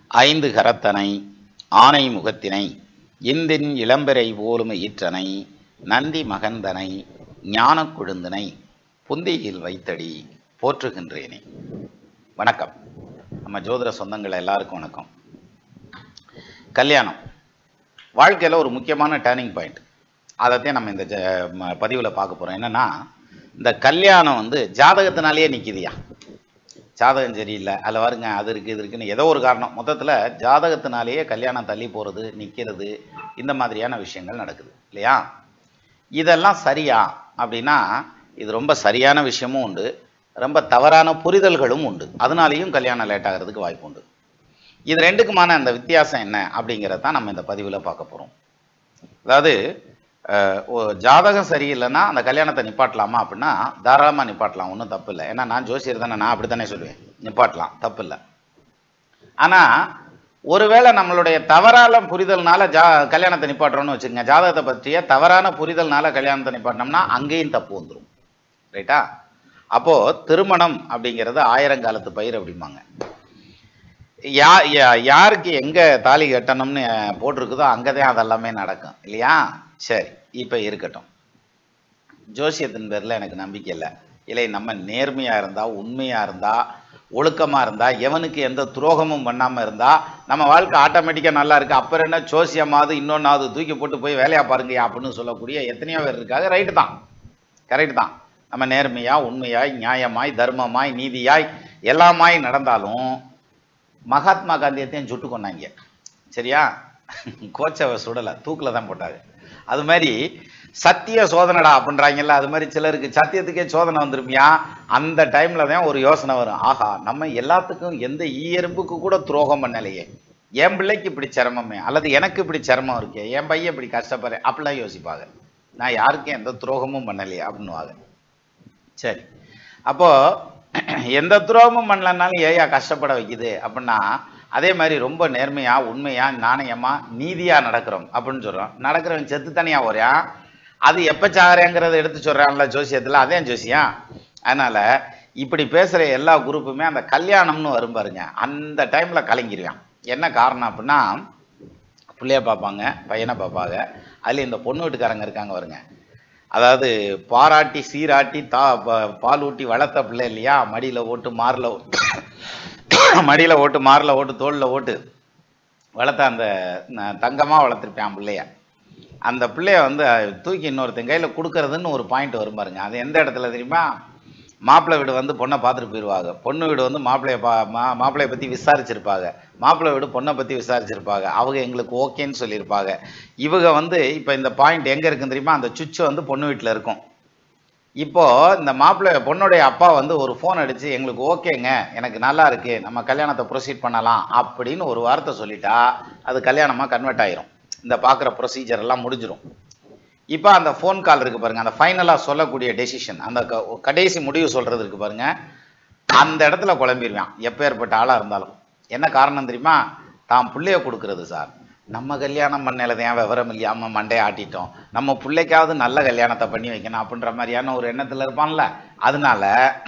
ஐந்து கரத்தனை ஆனை முகத்தினை இந்தின் இளம்பெறை போலும் ஈற்றனை நந்தி மகந்தனை ஞானக் கொழுந்தனை புந்தியில் வைத்தடி போற்றுகின்றேனே வணக்கம் நம்ம ஜோதிட சொந்தங்கள் எல்லாருக்கும் வணக்கம் கல்யாணம் வாழ்க்கையில் ஒரு முக்கியமான டேர்னிங் பாயிண்ட் அதைத்தான் நம்ம இந்த பதிவில் பார்க்க போகிறோம் என்னென்னா இந்த கல்யாணம் வந்து ஜாதகத்தினாலேயே நிற்கிதியா ஜாதகம் சரியில்லை அதில் வருங்க அது இருக்குது இது இருக்குன்னு ஏதோ ஒரு காரணம் மொத்தத்தில் ஜாதகத்தினாலேயே கல்யாணம் தள்ளி போகிறது நிற்கிறது இந்த மாதிரியான விஷயங்கள் நடக்குது இல்லையா இதெல்லாம் சரியா அப்படின்னா இது ரொம்ப சரியான விஷயமும் உண்டு ரொம்ப தவறான புரிதல்களும் உண்டு அதனாலேயும் கல்யாணம் லேட் ஆகிறதுக்கு வாய்ப்பு உண்டு இது ரெண்டுக்குமான அந்த வித்தியாசம் என்ன அப்படிங்கிறத தான் நம்ம இந்த பதிவில் பார்க்க போகிறோம் அதாவது அஹ், ஒ- ஜாதகம் சரியில்லைன்னா அந்த கல்யாணத்தை நிப்பாட்டலாமா அப்படின்னா தாராளமாக நிப்பாட்டலாம் ஒன்றும் தப்பு இல்லை ஏன்னா நான் ஜோசியர் தானே நான் அப்படி தானே சொல்லுவேன் நிப்பாட்டலாம் தப்பு இல்லை ஆனால் ஒருவேளை நம்மளுடைய தவறான புரிதல்னால ஜா கல்யாணத்தை நிப்பாட்டுறோம்னு வச்சுக்கோங்க ஜாதகத்தை பற்றிய தவறான புரிதல்னால கல்யாணத்தை நிப்பாட்டினோம்னா அங்கேயும் தப்பு வந்துடும் ரைட்டா அப்போது திருமணம் அப்படிங்கிறது ஆயிரங்காலத்து பயிர் அப்படிம்பாங்க யா யா- யாருக்கு எங்கே தாலி கட்டணும்னு போட்டிருக்குதோ அங்கே தான் அதெல்லாமே நடக்கும் இல்லையா சரி இப்போ இருக்கட்டும் ஜோசியத்தின் பேரில் எனக்கு நம்பிக்கை இல்லை இல்லை நம்ம நேர்மையாக இருந்தால் உண்மையாக இருந்தால் ஒழுக்கமாக இருந்தால் எவனுக்கு எந்த துரோகமும் பண்ணாமல் இருந்தால் நம்ம வாழ்க்கை ஆட்டோமேட்டிக்காக நல்லா இருக்குது அப்புறம் என்ன ஜோசியமாவது இன்னொன்னாவது தூக்கி போட்டு போய் வேலையாக பாருங்கயா அப்படின்னு சொல்லக்கூடிய எத்தனையோ பேர் இருக்காங்க ரைட்டு தான் கரெக்ட் தான் நம்ம நேர்மையாக உண்மையாய் நியாயமாய் தர்மமாய் நீதியாய் எல்லாமாய் நடந்தாலும் மகாத்மா காந்தியத்தையும் சுட்டு கொண்டாங்க சரியா கோச்சவை சுடலை தூக்கில் தான் போட்டாங்க அது மாதிரி சத்திய சோதனைடா அப்படின்றாங்கல்ல அது மாதிரி சிலருக்கு சத்தியத்துக்கே சோதனை வந்திருப்பியா அந்த டைம்ல தான் ஒரு யோசனை வரும் ஆஹா நம்ம எல்லாத்துக்கும் எந்த ஈயரும்புக்கு கூட துரோகம் பண்ணலையே என் பிள்ளைக்கு இப்படி சிரமமே அல்லது எனக்கு இப்படி சிரமம் இருக்கே என் பையன் இப்படி கஷ்டப்படுறேன் அப்படிலாம் யோசிப்பாங்க நான் யாருக்கும் எந்த துரோகமும் பண்ணலையே அப்படின்னுவாங்க சரி அப்போ எந்த துரோகமும் பண்ணலனாலும் ஏயா கஷ்டப்பட வைக்குது அப்படின்னா அதே மாதிரி ரொம்ப நேர்மையா உண்மையா நாணயமா நீதியா நடக்கிறோம் அப்படின்னு சொல்றோம் நடக்கிறவன் செத்து தனியா வரையான் அது எப்ப சாகிறேங்கிறத எடுத்து சொல்றான்ல ஜோசியத்துல அதே ஜோசியம் அதனால இப்படி பேசுற எல்லா குரூப்புமே அந்த கல்யாணம்னு வரும் பாருங்க அந்த டைம்ல கலங்கிருவான் என்ன காரணம் அப்படின்னா பிள்ளைய பார்ப்பாங்க பையனை பார்ப்பாங்க அதுல இந்த பொண்ணு வீட்டுக்காரங்க இருக்காங்க பாருங்க அதாவது பாராட்டி சீராட்டி தா ப- பால் ஊட்டி வளர்த்த பிள்ளை இல்லையா மடியில் ஓட்டு மாரில் மடியில் ஓட்டு மாரில் ஓட்டு தோளில் ஓட்டு வளர்த்த அந்த ந- தங்கமா வளர்த்துருப்பேன் பிள்ளைய அந்த பிள்ளைய வந்து தூக்கி இன்னொருத்தன் கையில் கொடுக்கறதுன்னு ஒரு பாயிண்ட் வரும் பாருங்க அது எந்த இடத்துல தெரியுமா மாப்பிள்ளை வீடு வந்து பொண்ணை பார்த்துட்டு போயிடுவாங்க பொண்ணு வீடு வந்து மாப்பிள்ளைய பா மா மாப்பிள்ளைய பற்றி விசாரிச்சிருப்பாங்க மாப்பிள்ளை வீடு பொண்ணை பற்றி விசாரிச்சிருப்பாங்க அவங்க எங்களுக்கு ஓகேன்னு சொல்லியிருப்பாங்க இவங்க வந்து இப்போ இந்த பாயிண்ட் எங்கே இருக்குன்னு தெரியுமா அந்த சுவிட்ச் வந்து பொண்ணு வீட்டில் இருக்கும் இப்போ இந்த மாப்பிள்ளை பொண்ணுடைய அப்பா வந்து ஒரு ஃபோன் அடிச்சு எங்களுக்கு ஓகேங்க எனக்கு நல்லா இருக்கு நம்ம கல்யாணத்தை ப்ரொசீட் பண்ணலாம் அப்படின்னு ஒரு வார்த்தை சொல்லிட்டா அது கல்யாணமா கன்வெர்ட் ஆயிரும் இந்த பார்க்குற ப்ரொசீஜர் எல்லாம் முடிஞ்சிரும் இப்போ அந்த ஃபோன் கால் இருக்கு பாருங்க அந்த ஃபைனலாக சொல்லக்கூடிய டெசிஷன் அந்த க- கடைசி முடிவு சொல்றது இருக்கு பாருங்க அந்த இடத்துல குழம்பிடுவான் எப்பேற்பட்ட ஆளாக இருந்தாலும் என்ன காரணம் தெரியுமா தான் பிள்ளைய கொடுக்கறது சார் நம்ம கல்யாணம் பண்ணல தான் விவரம் இல்லாமல் மண்டையை ஆட்டிட்டோம் நம்ம பிள்ளைக்காவது நல்ல கல்யாணத்தை பண்ணி வைக்கணும் அப்படின்ற மாதிரியான ஒரு எண்ணத்தில் இருப்பான்ல அதனால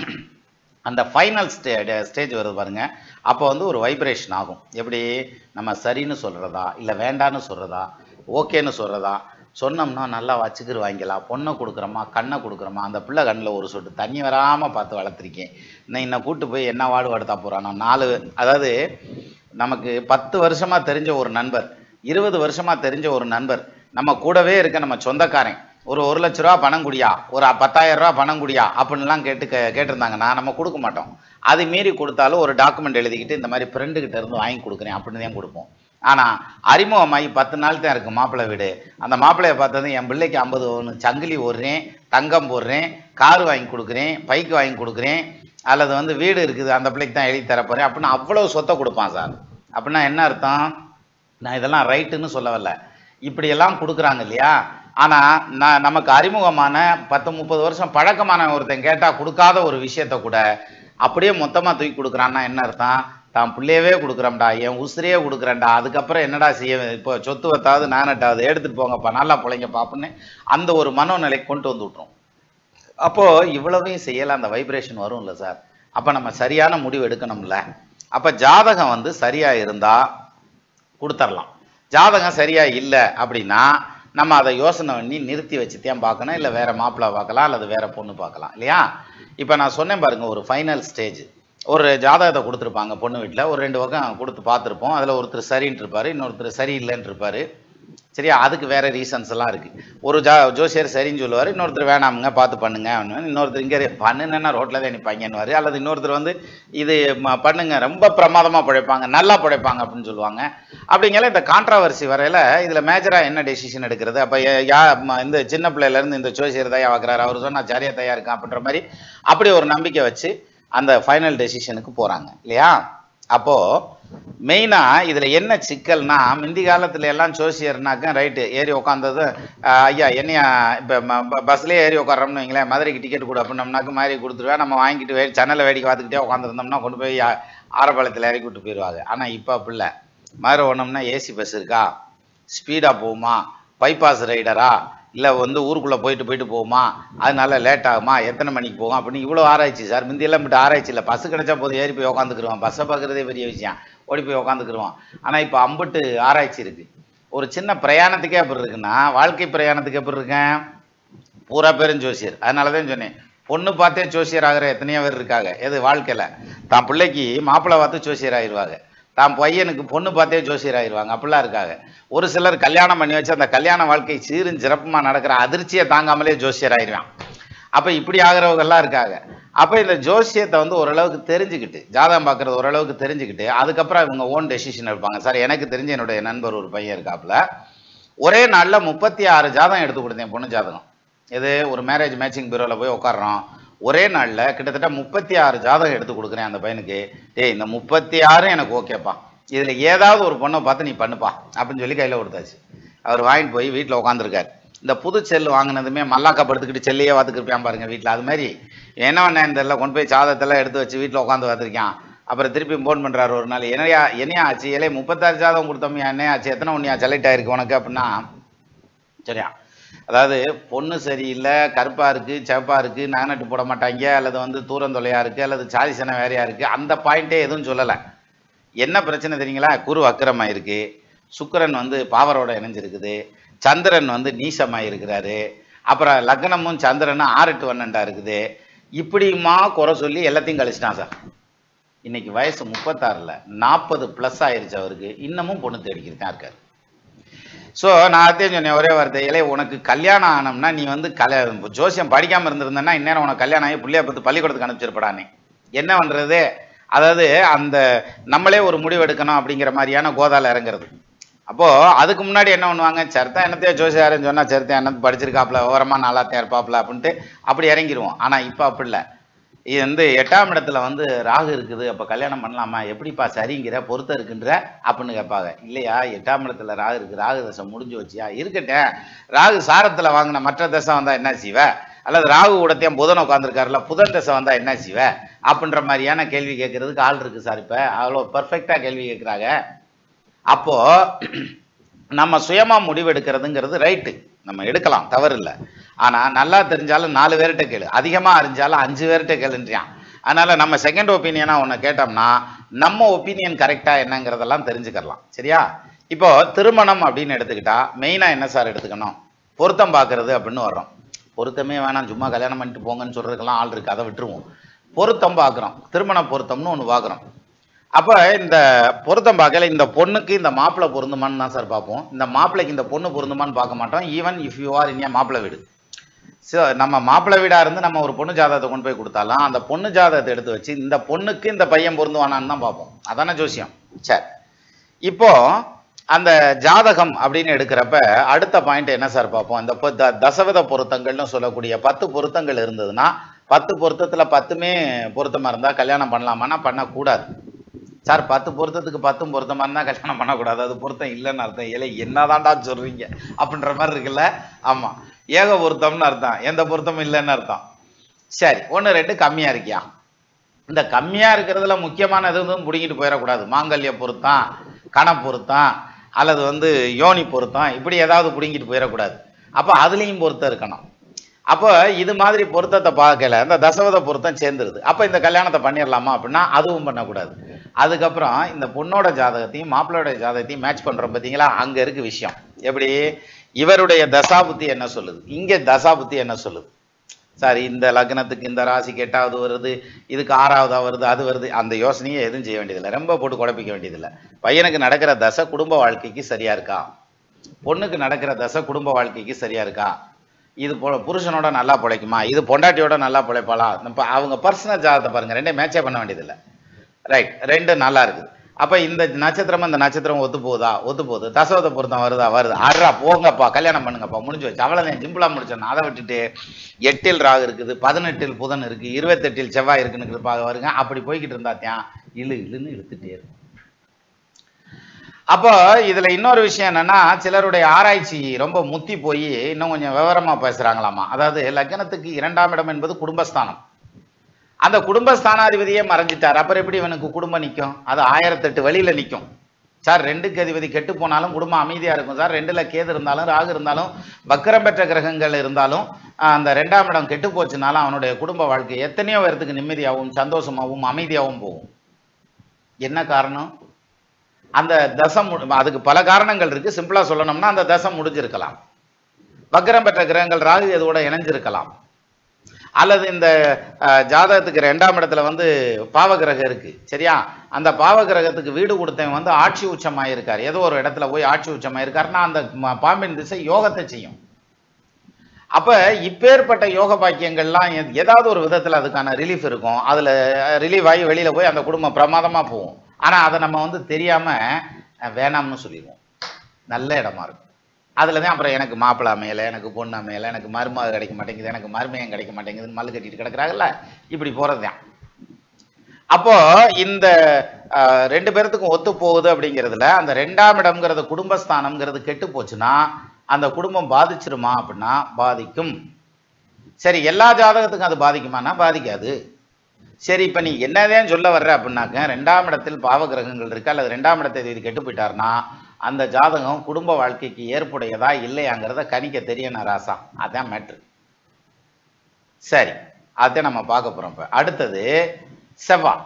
அந்த ஃபைனல் ஸ்டே ஸ்டேஜ் வருது பாருங்க அப்போ வந்து ஒரு வைப்ரேஷன் ஆகும் எப்படி நம்ம சரின்னு சொல்கிறதா இல்லை வேண்டான்னு சொல்கிறதா ஓகேன்னு சொல்கிறதா சொன்னோம்னா நல்லா வச்சுக்கிரு வாங்கிக்கலாம் பொண்ணை கொடுக்குறோமா கண்ணை கொடுக்குறோமா அந்த பிள்ளை கண்ணில் ஒரு சொட்டு தண்ணி வராமல் பார்த்து வளர்த்துருக்கேன் இன்னும் என்னை கூட்டு போய் என்ன வாடு படுத்தா போகிறானோ நாலு அதாவது நமக்கு பத்து வருஷமாக தெரிஞ்ச ஒரு நண்பர் இருபது வருஷமாக தெரிஞ்ச ஒரு நண்பர் நம்ம கூடவே இருக்க நம்ம சொந்தக்காரன் ஒரு ஒரு லட்ச ரூபா பணம் குடியா ஒரு பத்தாயிரம் ரூபா பணம் குடியா அப்படின்லாம் கேட்டு கே கேட்டிருந்தாங்கன்னா நம்ம கொடுக்க மாட்டோம் அது மீறி கொடுத்தாலும் ஒரு டாக்குமெண்ட் எழுதிக்கிட்டு இந்த மாதிரி friend கிட்ட இருந்து வாங்கி கொடுக்குறேன் அப்படின்னு தான் கொடுப்போம் ஆனால் அறிமுகமாகி பத்து நாள் தான் இருக்கு மாப்பிள்ளை வீடு அந்த மாப்பிள்ளைய பார்த்ததும் என் பிள்ளைக்கு ஐம்பது ஒன்று சங்கிலி ஓடுறேன் தங்கம் போடுறேன் கார் வாங்கி கொடுக்குறேன் பைக்கு வாங்கி கொடுக்குறேன் அல்லது வந்து வீடு இருக்குது அந்த பிள்ளைக்கு தான் எழுதி தரப்போறேன் அப்படின்னு அவ்வளோ சொத்தை கொடுப்பான் சார் அப்படின்னா என்ன அர்த்தம் நான் இதெல்லாம் ரைட்டுன்னு சொல்ல வரல இப்படியெல்லாம் கொடுக்குறாங்க இல்லையா ஆனால் நான் நமக்கு அறிமுகமான பத்து முப்பது வருஷம் பழக்கமான ஒருத்தன் கேட்டால் கொடுக்காத ஒரு விஷயத்த கூட அப்படியே மொத்தமாக தூக்கி கொடுக்குறான்னா என்ன அர்த்தம் தான் பிள்ளையவே கொடுக்குறோம்டா என் உசிரையே கொடுக்குறேன்டா அதுக்கப்புறம் என்னடா செய்ய இப்போ சொத்து வத்தாவது நானட்டாவது எடுத்துகிட்டு போங்கப்பா நல்லா பிள்ளைங்கப்பா அப்படின்னு அந்த ஒரு மனோநிலைக்கு கொண்டு வந்து விட்ரும் அப்போது இவ்வளவையும் செய்யல அந்த வைப்ரேஷன் வரும்ல சார் அப்போ நம்ம சரியான முடிவு எடுக்கணும்ல அப்ப ஜாதகம் வந்து சரியா இருந்தா கொடுத்துடலாம் ஜாதகம் சரியா இல்லை அப்படின்னா நம்ம அதை யோசனை பண்ணி நிறுத்தி வச்சுத்தான் பார்க்கணும் இல்லை வேற மாப்பிள்ளை பார்க்கலாம் அல்லது வேற பொண்ணு பார்க்கலாம் இல்லையா இப்போ நான் சொன்னேன் பாருங்க ஒரு ஃபைனல் ஸ்டேஜ் ஒரு ஜாதகத்தை கொடுத்துருப்பாங்க பொண்ணு வீட்டில் ஒரு ரெண்டு பக்கம் கொடுத்து பார்த்துருப்போம் அதில் ஒருத்தர் சரின்ட்டு இருப்பாரு இன்னொருத்தர் சரியில்லைன்னு இருப்பாரு சரியா அதுக்கு வேற ரீசன்ஸ் எல்லாம் இருக்கு ஒரு ஜா ஜோசியர் சரின்னு சொல்லுவார் இன்னொருத்தர் வேணாமுங்க பார்த்து பண்ணுங்க அப்படின்னு இன்னொருத்தர் இங்கே பண்ணுன்னா ரோட்டில் தான் நிற்பாங்கன்னுவார் அல்லது இன்னொருத்தர் வந்து இது ம- பண்ணுங்க ரொம்ப பிரமாதமாக பிழைப்பாங்க நல்லா பிழைப்பாங்க அப்படின்னு சொல்லுவாங்க அப்படிங்கிற இந்த கான்ட்ராவர்சி வரையில இதில் மேஜராக என்ன டெசிஷன் எடுக்கிறது அப்போ யா ம- இந்த சின்ன பிள்ளையிலேருந்து இந்த ஜோசியர் தயா பார்க்குறாரு அவர் சொன்னா சரியா தயா இருக்கான் அப்படின்ற மாதிரி அப்படி ஒரு நம்பிக்கை வச்சு அந்த ஃபைனல் டெசிஷனுக்கு போகிறாங்க இல்லையா அப்போது மெயினாக இதில் என்ன சிக்கல்னா முந்தி காலத்துல எல்லாம் ஜோசியர்னாக்க ரைட்டு ஏறி உட்காந்தது ஐயா என்னையா இப்போ பஸ்லேயே ஏறி உட்காரோம்னு வைங்களேன் மதுரைக்கு டிக்கெட் கொடு அப்படின்னம்னாக்க மாதிரி கொடுத்துருவேன் நம்ம வாங்கிட்டு வே ஜன்னலை வேடிக்கை பார்த்துக்கிட்டே உட்காந்துருந்தோம்னா கொண்டு போய் ஆ- ஆரப்பாளையத்தில் இறக்கி விட்டு போயிடுவாங்க ஆனால் இப்போ அப்படி இல்லை மதுரை ஒன்றோம்னா ஏசி பஸ் இருக்கா ஸ்பீடாக போகுமா பைபாஸ் ரைடரா இல்லை வந்து ஊருக்குள்ளே போயிட்டு போயிட்டு போகுமா அதனால லேட் ஆகுமா எத்தனை மணிக்கு போகும் அப்படின்னு இவ்வளோ ஆராய்ச்சி சார் முந்தியெல்லாம் மட்டும் ஆராய்ச்சி இல்லை பஸ் கிடைச்சா போதும் ஏறி போய் உட்காந்துக்குருவான் பஸ்ஸை பார்க்குறதே பெரிய விஷயம் ஓடி போய் உட்காந்துக்குருவான் ஆனால் இப்போ அம்புட்டு ஆராய்ச்சி இருக்குது ஒரு சின்ன பிரயாணத்துக்கே எப்படி இருக்குன்னா வாழ்க்கை பிரயாணத்துக்கு எப்படி இருக்கேன் பூரா பேரும் ஜோசியர் அதனால தான் சொன்னேன் பொண்ணு பார்த்தே ஜோசியர் ஆகிற எத்தனையோ பேர் இருக்காங்க எது வாழ்க்கையில் தான் பிள்ளைக்கு மாப்பிள்ளை பார்த்து ஜோசியர் ஆயிடுவாங்க தான் பையனுக்கு பொண்ணு பார்த்தே ஜோசியர் ஆயிடுவாங்க அப்படிலாம் இருக்காங்க ஒரு சிலர் கல்யாணம் பண்ணி வச்சு அந்த கல்யாண வாழ்க்கை சீரும் சிறப்புமாக நடக்கிற அதிர்ச்சியை தாங்காமலே ஜோசியர் ஆயிடுவான் அப்போ இப்படி ஆகிறவங்கெல்லாம் இருக்காங்க அப்போ இந்த ஜோசியத்தை வந்து ஓரளவுக்கு தெரிஞ்சுக்கிட்டு ஜாதகம் பார்க்குறது ஓரளவுக்கு தெரிஞ்சுக்கிட்டு அதுக்கப்புறம் இவங்க ஓன் டெசிஷன் எடுப்பாங்க சார் எனக்கு தெரிஞ்ச என்னுடைய நண்பர் ஒரு பையன் இருக்காப்புல ஒரே நாளில் முப்பத்தி ஆறு ஜாதகம் எடுத்து கொடுத்தேன் பொண்ணு ஜாதகம் இது ஒரு மேரேஜ் மேட்சிங் பியூரோவில் போய் உட்காடுறோம் ஒரே நாளில் கிட்டத்தட்ட முப்பத்தி ஆறு ஜாதகம் எடுத்து கொடுக்குறேன் அந்த பையனுக்கு டேய் இந்த முப்பத்தி ஆறும் எனக்கு ஓகேப்பா இதில் ஏதாவது ஒரு பொண்ணை பார்த்து நீ பண்ணுப்பா அப்படின்னு சொல்லி கையில் கொடுத்தாச்சு அவர் வாங்கிட்டு போய் வீட்டில் உட்காந்துருக்காரு இந்த புது செல் வாங்கினதுமே மல்லாக்கா படுத்துக்கிட்டு செல்லையே பார்த்துக்கிருப்பான் பாருங்க வீட்டில் அது மாதிரி என்ன பண்ணேன் தெரியல கொண்டு போய் சாதத்தெல்லாம் எடுத்து வச்சு வீட்டில் உட்காந்து பார்த்துருக்கான் அப்புறம் திருப்பி ஃபோன் பண்ணுறாரு ஒரு நாள் என்னையா என்னையா ஆச்சு இலே முப்பத்தாறு ஜாதகம் கொடுத்தோம்யா என்னையா ஆச்சு எத்தனை ஒன்றியா செலக்ட் ஆயிருக்கு உனக்கு அப்படின்னா சரியா அதாவது பொண்ணு சரியில்லை கருப்பா இருக்கு சிவப்பா இருக்கு நகநட்டு போட மாட்டாங்க அல்லது வந்து தூரந்தொலையா இருக்கு அல்லது சாதிசனம் வேறையா இருக்கு அந்த பாயிண்டே எதுவும் சொல்லலை என்ன பிரச்சனை தெரியுங்களா குரு வக்கரமா இருக்கு சுக்கிரன் வந்து பாவரோட இணைஞ்சிருக்குது சந்திரன் வந்து நீசமாக இருக்கிறாரு அப்புறம் லக்னமும் சந்திரனும் ஆறு எட்டு வண்ணண்டா இருக்குது இப்படியுமா குறை சொல்லி எல்லாத்தையும் கழிச்சிட்டான் சார் இன்னைக்கு வயசு முப்பத்தாறில் நாற்பது ப்ளஸ் ஆயிருச்சு அவருக்கு இன்னமும் பொண்ணு தேடிக்கிட்டு தான் இருக்காரு ஸோ நான் அதையும் சொன்னேன் ஒரே வார்த்தை இலே உனக்கு கல்யாணம் ஆனோம்னா நீ வந்து கல ஜோசியம் படிக்காமல் இருந்திருந்தேன்னா இந்நேரம் உனக்கு கல்யாணம் ஆகி பிள்ளைய பார்த்து பள்ளிக்கூடத்துக்கு அனுப்பிச்சிருப்படானே என்ன பண்ணுறது அதாவது அந்த நம்மளே ஒரு முடிவு எடுக்கணும் அப்படிங்கிற மாதிரியான கோதால இறங்குறது அப்போது அதுக்கு முன்னாடி என்ன பண்ணுவாங்க சரிதான் என்னத்தையோ ஜோசியாருன்னு சொன்னால் சரிதான் என்னது படிச்சிருக்காப்புல ஓரமாக நல்லாத்தையும் இருப்பாப்புல அப்படின்ட்டு அப்படி இறங்கிடுவோம் ஆனால் இப்போ அப்படி இல்லை இது வந்து எட்டாம் இடத்துல வந்து ராகு இருக்குது அப்போ கல்யாணம் பண்ணலாமா எப்படிப்பா சரிங்கிற பொருத்தம் இருக்குன்ற அப்படின்னு கேட்பாங்க இல்லையா எட்டாம் இடத்துல ராகு இருக்கு ராகு தசை முடிஞ்சு வச்சியா இருக்கட்டும் ராகு சாரத்தில் வாங்கின மற்ற தசை வந்தால் என்ன செய்வ அல்லது ராகு கூடத்தையும் புதன் உட்காந்துருக்காருல புதன் தசை வந்தால் என்ன செய்வ அப்படின்ற மாதிரியான கேள்வி கேட்கறதுக்கு ஆள் இருக்கு சார் இப்போ அவ்வளோ பர்ஃபெக்டாக கேள்வி கேட்குறாங்க அப்போ நம்ம சுயமா முடிவெடுக்கிறதுங்கிறது ரைட்டு நம்ம எடுக்கலாம் தவறு இல்லை ஆனா நல்லா தெரிஞ்சாலும் நாலு பேர்கிட்ட கேளு அதிகமா அறிஞ்சாலும் அஞ்சு பேர்கிட்ட கேளுன்றான் அதனால நம்ம செகண்ட் ஒப்பீனியனா ஒன்று கேட்டோம்னா நம்ம ஒப்பீனியன் கரெக்டா என்னங்கிறதெல்லாம் தெரிஞ்சுக்கலாம் சரியா இப்போ திருமணம் அப்படின்னு எடுத்துக்கிட்டா மெயினா என்ன சார் எடுத்துக்கணும் பொருத்தம் பார்க்கறது அப்படின்னு வர்றோம் பொருத்தமே வேணாம் சும்மா கல்யாணம் பண்ணிட்டு போங்கன்னு சொல்றதுக்கெல்லாம் ஆள் இருக்கு அதை விட்டுருவோம் பொருத்தம் பார்க்குறோம் திருமண பொருத்தம்னு ஒன்று பார்க்குறோம் அப்போ இந்த பொருத்தம் பார்க்கல இந்த பொண்ணுக்கு இந்த மாப்பிள்ளை பொருந்துமான்னு தான் சார் பார்ப்போம் இந்த மாப்பிள்ளைக்கு இந்த பொண்ணு பொருந்துமான்னு பார்க்க மாட்டோம் even if you are in மாப்பிள்ளை வீடு ஸோ நம்ம மாப்பிள்ளை வீடாக இருந்து நம்ம ஒரு பொண்ணு ஜாதகத்தை கொண்டு போய் கொடுத்தாலும் அந்த பொண்ணு ஜாதகத்தை எடுத்து வச்சு இந்த பொண்ணுக்கு இந்த பையன் பொருந்துவானான்னு தான் பார்ப்போம் அதானே ஜோசியம் சரி இப்போ அந்த ஜாதகம் அப்படின்னு எடுக்கிறப்ப அடுத்த பாயிண்ட் என்ன சார் பார்ப்போம் இந்த பொ- த- தசவித பொருத்தங்கள்னு சொல்லக்கூடிய பத்து பொருத்தங்கள் இருந்ததுன்னா பத்து பொருத்தத்துல பத்துமே பொருத்தமா இருந்தா கல்யாணம் பண்ணலாமான்னா பண்ணக்கூடாது சார் பத்து பொருத்தத்துக்கு பத்தும் பொருத்தமா இருந்தா கல்யாணம் பண்ணக்கூடாது அது பொருத்தம் இல்லைன்னு அர்த்தம் இல்லை என்னதான்டா சொல்றீங்க அப்படின்ற மாதிரி இருக்குல்ல ஆமா ஏக பொருத்தம்னு அர்த்தம் எந்த பொருத்தமும் இல்லைன்னு அர்த்தம் சரி ஒன்று ரெண்டு கம்மியா இருக்கியா இந்த கம்மியா இருக்கிறதுல முக்கியமான எதுவும் பிடிங்கிட்டு போயிடக்கூடாது மாங்கல்ய பொருத்தம் கண பொருத்தம் அல்லது வந்து யோனி பொருத்தம் இப்படி ஏதாவது பிடுங்கிட்டு போயிடக்கூடாது அப்போ அதுலேயும் பொருத்தம் இருக்கணும் அப்போ இது மாதிரி பொருத்தத்தை பார்க்கல இந்த தசவத பொருத்தம் சேர்ந்துருது அப்போ இந்த கல்யாணத்தை பண்ணிடலாமா அப்படின்னா அதுவும் பண்ணக்கூடாது அதுக்கப்புறம் இந்த பொண்ணோட ஜாதகத்தையும் மாப்பிள்ளையோட ஜாதகத்தையும் மேட்ச் பண்றோம் பார்த்தீங்களா அங்க இருக்கு விஷயம் எப்படி இவருடைய தசாபுத்தி என்ன சொல்லுது இங்க தசாபுத்தி என்ன சொல்லுது சார் இந்த லக்னத்துக்கு இந்த ராசிக்கு எட்டாவது வருது இதுக்கு ஆறாவதா வருது அது வருது அந்த யோசனையை எதுவும் செய்ய வேண்டியதில்லை ரொம்ப போட்டு குழப்பிக்க வேண்டியதில்லை பையனுக்கு நடக்கிற தசை குடும்ப வாழ்க்கைக்கு சரியா இருக்கா பொண்ணுக்கு நடக்கிற தசை குடும்ப வாழ்க்கைக்கு சரியா இருக்கா இது போ புருஷனோட நல்லா பிழைக்குமா இது பொண்டாட்டியோட நல்லா பிழைப்பாளா இப்போ அவங்க பர்சனல் ஜாதகத்தை பாருங்க ரெண்டே மேட்சே பண்ண வேண்டியதில்லை ரைட் ரெண்டு நல்லா இருக்குது அப்ப இந்த நட்சத்திரம் இந்த நட்சத்திரம் ஒத்து போகுதா ஒத்து போகுது தசவத பொருத்தம் வருதா வருது அட்ரா போங்கப்பா கல்யாணம் பண்ணுங்கப்பா முடிஞ்சு வச்சு அவ்வளோதான் சிம்பிளா முடிச்சேன் அதை விட்டுட்டு எட்டில் ராகு இருக்குது பதினெட்டில் புதன் இருக்கு இருபத்தெட்டில் செவ்வாய் இருக்குன்னு பார்க்க வருங்க அப்படி போய்கிட்டு இருந்தா தியான் இழு இழுன்னு இழுத்துட்டே இருக்கும் அப்போ இதுல இன்னொரு விஷயம் என்னன்னா சிலருடைய ஆராய்ச்சி ரொம்ப முத்தி போய் இன்னும் கொஞ்சம் விவரமா பேசுறாங்களாமா அதாவது லக்னத்துக்கு இரண்டாம் இடம் என்பது குடும்பஸ்தானம் அந்த குடும்பஸ்தானாதிபதியே மறைஞ்சிட்டார் அப்புறம் எப்படி இவனுக்கு குடும்பம் நிற்கும் அது ஆயிரத்தெட்டு வழியில நிற்கும் சார் ரெண்டுக்கு அதிபதி கெட்டு போனாலும் குடும்பம் அமைதியா இருக்கும் சார் ரெண்டுல கேது இருந்தாலும் ராகு இருந்தாலும் வக்கரம் பெற்ற கிரகங்கள் இருந்தாலும் ஆஹ், அந்த ரெண்டாம் இடம் கெட்டு போச்சுனாலும் அவனுடைய குடும்ப வாழ்க்கை எத்தனையோ பேர்த்துக்கு நிம்மதியாகவும் சந்தோஷமாகவும் அமைதியாகவும் போகும் என்ன காரணம் அந்த தசம் மு- அதுக்கு பல காரணங்கள் இருக்கு சிம்பிளா சொல்லணும்னா அந்த தசம் முடிஞ்சிருக்கலாம் வக்கரம் பெற்ற கிரகங்கள் ராகு இதோட இணைஞ்சிருக்கலாம் அல்லது இந்த அஹ், ஜாதகத்துக்கு ரெண்டாம் இடத்துல வந்து பாவகிரகம் இருக்கு சரியா அந்த பாவகிரகத்துக்கு வீடு கொடுத்தவன் வந்து ஆட்சி உச்சமாயிருக்கார் ஏதோ ஒரு இடத்துல போய் ஆட்சி உச்சமாயிருக்காருன்னா அந்த ம- பாம்பின் திசை யோகத்தை செய்யும் அப்ப இப்பேற்பட்ட யோக பாக்கியங்கள்லாம் எ- ஏதாவது ஒரு விதத்துல அதுக்கான ரிலீஃப் இருக்கும் அதுல ரிலீவ் ஆகி வெளியில போய் அந்த குடும்பம் பிரமாதமா போகும் ஆனா அதை நம்ம வந்து தெரியாம அஹ், வேணாம்னு சொல்லிடுவோம் நல்ல இடமா இருக்கும் அதுல தான் அப்புறம் எனக்கு மாப்பிள்ளை அமையலை எனக்கு பொண்ணு அமையலை எனக்கு மருமக கிடைக்க மாட்டேங்குது எனக்கு மருமையம் கிடைக்க மாட்டேங்குதுன்னு மல்லு கட்டிட்டு கிடக்குறாங்கல்ல இப்படி போறது தான் அப்போ இந்த அஹ், ரெண்டு பேர்த்துக்கும் ஒத்து போகுது அப்படிங்கிறதுல அந்த ரெண்டாம் இடம்ங்கிறது குடும்பஸ்தானம்ங்கிறது கெட்டு போச்சுன்னா அந்த குடும்பம் பாதிச்சிருமா அப்படின்னா பாதிக்கும் சரி எல்லா ஜாதகத்துக்கும் அது பாதிக்குமானா பாதிக்காது சரி இப்ப நீ என்னதான் சொல்ல வர்ற அப்படின்னாக்க ரெண்டாம் இடத்தில் பாவகிரகங்கள் இருக்கு அல்லது ரெண்டாம் இடத்தை இது கெட்டு போயிட்டாருன்னா அந்த ஜாதகம் குடும்ப வாழ்க்கைக்கு ஏற்புடையதா இல்லையாங்கிறத கணிக்க தெரியணும் ராசா அதான் மேட்ரு சரி அதான் நம்ம பார்க்க போறோம் இப்ப அடுத்தது செவ்வாய்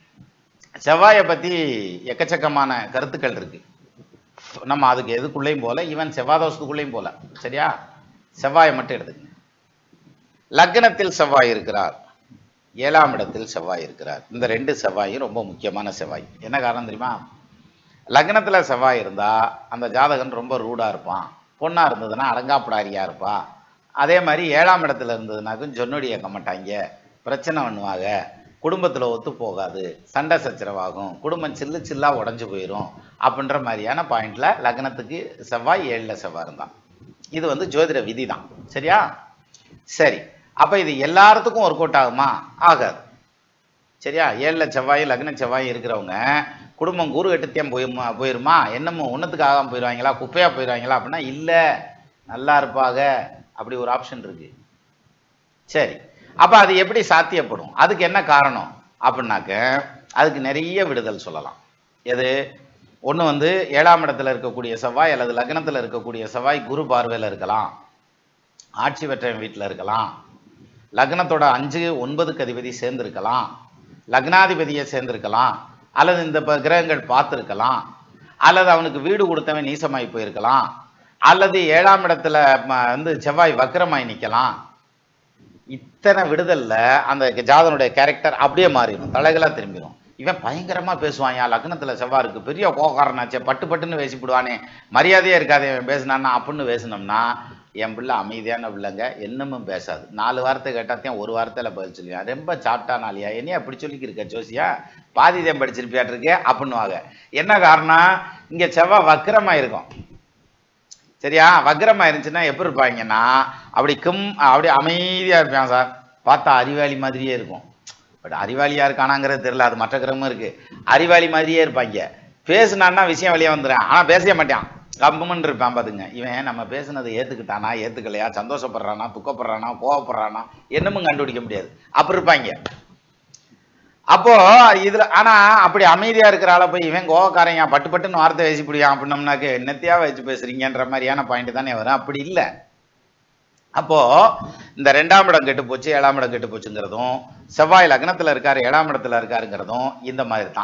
செவ்வாயை பத்தி எக்கச்சக்கமான கருத்துக்கள் இருக்கு நம்ம அதுக்கு எதுக்குள்ளேயும் போல ஈவன் செவ்வாதோஷத்துக்குள்ளேயும் போல சரியா செவ்வாயை மட்டும் எடுத்துக்கங்க லக்னத்தில் செவ்வாய் இருக்கிறார் ஏழாம் இடத்தில் செவ்வாய் இருக்கிறார் இந்த ரெண்டு செவ்வாயும் ரொம்ப முக்கியமான செவ்வாய் என்ன காரணம் தெரியுமா லக்னத்துல செவ்வாய் இருந்தா அந்த ஜாதகன் ரொம்ப ரூடா இருப்பான் பொண்ணா இருந்ததுன்னா அடங்காப்படாரியா இருப்பா அதே மாதிரி ஏழாம் இடத்துல இருந்ததுனாக்கும் ஜொன்னொடி ஏற்க மாட்டாங்க பிரச்சனை பண்ணுவாங்க குடும்பத்துல ஒத்து போகாது சண்டை சச்சரவாகும் குடும்பம் சில்லு சில்லா உடஞ்சு போயிடும் அப்படின்ற மாதிரியான பாயிண்ட்ல லக்னத்துக்கு செவ்வாய் ஏழுல செவ்வாய் இருந்தான் இது வந்து ஜோதிட விதி தான் சரியா சரி அப்ப இது எல்லாத்துக்கும் ஒர்க் அவுட் ஆகுமா ஆகாது சரியா ஏழுல செவ்வாய் லக்ன செவ்வாய் இருக்கிறவங்க குடும்பம் கூறு கட்டுத்தியம் போயிருமா போயிருமா என்னமோ ஒன்றுத்துக்கு ஆகாம போயிடுவாங்களா குப்பையா போயிடுவாங்களா அப்படின்னா இல்லை நல்லா இருப்பாங்க அப்படி ஒரு ஆப்ஷன் இருக்கு சரி அப்ப அது எப்படி சாத்தியப்படும் அதுக்கு என்ன காரணம் அப்படின்னாக்க அதுக்கு நிறைய விடுதல் சொல்லலாம் எது ஒண்ணு வந்து ஏழாம் இடத்துல இருக்கக்கூடிய செவ்வாய் அல்லது லக்னத்துல இருக்கக்கூடிய செவ்வாய் குரு பார்வையில இருக்கலாம் ஆட்சி பெற்றவன் வீட்டில் இருக்கலாம் லக்னத்தோட அஞ்சு ஒன்பதுக்கு அதிபதி சேர்ந்திருக்கலாம் லக்னாதிபதியை சேர்ந்திருக்கலாம் அல்லது இந்த ப- கிரகங்கள் பார்த்திருக்கலாம் அல்லது அவனுக்கு வீடு கொடுத்தவன் நீசமாய் போயிருக்கலாம் அல்லது ஏழாம் இடத்துல ம- வந்து செவ்வாய் வக்கரமாய் நிக்கலாம் இத்தனை விடுதல்ல அந்த ஜாதனுடைய கேரக்டர் அப்படியே மாறிடும் தலைகளா திரும்பிடும் இவன் பயங்கரமா பேசுவான் யா லக்னத்துல செவ்வாய் இருக்கு பெரிய கோகாரனாச்சே பட்டு பட்டுன்னு பேசிவிடுவானே மரியாதையே இருக்காது இவன் பேசினான்னா அப்படின்னு பேசினோம்னா என் பிள்ளை அமைதியான பிள்ளைங்க என்னமும் பேசாது நாலு வார்த்தை கேட்டாத்தையும் ஒரு வார்த்தையில பதில் சொல்லியா ரொம்ப சாப்பிட்டா நாளியா என்னையா அப்படி சொல்லிக்கிருக்க ஜோசியா பாதி தான் படிச்சிருப்பியாட்டிருக்கே அப்படின்னுவாங்க என்ன காரணம் இங்க செவ்வாய் வக்கரமா இருக்கும் சரியா வக்ரமா இருந்துச்சுன்னா எப்படி இருப்பாங்கன்னா அப்படி கும் அப்படி அமைதியா இருப்பான் சார் பார்த்தா அறிவாளி மாதிரியே இருக்கும் பட் அறிவாளியா இருக்கானாங்கிறது தெரியல அது மற்ற கிரகமும் இருக்கு அறிவாளி மாதிரியே இருப்பாங்க பேசுனான்னா விஷயம் வெளியே வந்துடும் ஆனா பேசவே மாட்டான் கம்புமன் இருப்பான் பாத்துங்க இவன் நம்ம பேசுனதை ஏத்துக்கிட்டானா ஏத்துக்கலையா சந்தோஷப்படுறானா துக்கப்படுறானா கோவப்படுறானா என்னமும் கண்டுபிடிக்க முடியாது அப்படி இருப்பாங்க அப்போ இதுல ஆனா அப்படி அமைதியா இருக்கிற ஆளை போய் இவன் கோவக்காரங்க பட்டு பட்டுன்னு வார்த்தை பேசி பிடியான் அப்படின்னம்னாக்க என்னத்தையா வச்சு பேசுறீங்கன்ற மாதிரியான பாயிண்ட் தானே வரும் அப்படி இல்லை அப்போ இந்த ரெண்டாம் இடம் கெட்டு போச்சு ஏழாம் இடம் கெட்டு போச்சுங்கிறதும் செவ்வாய் லக்னத்துல இருக்காரு ஏழாம் இடத்துல இருக்காருங்கிறதும் இந்த மாதிரி தான்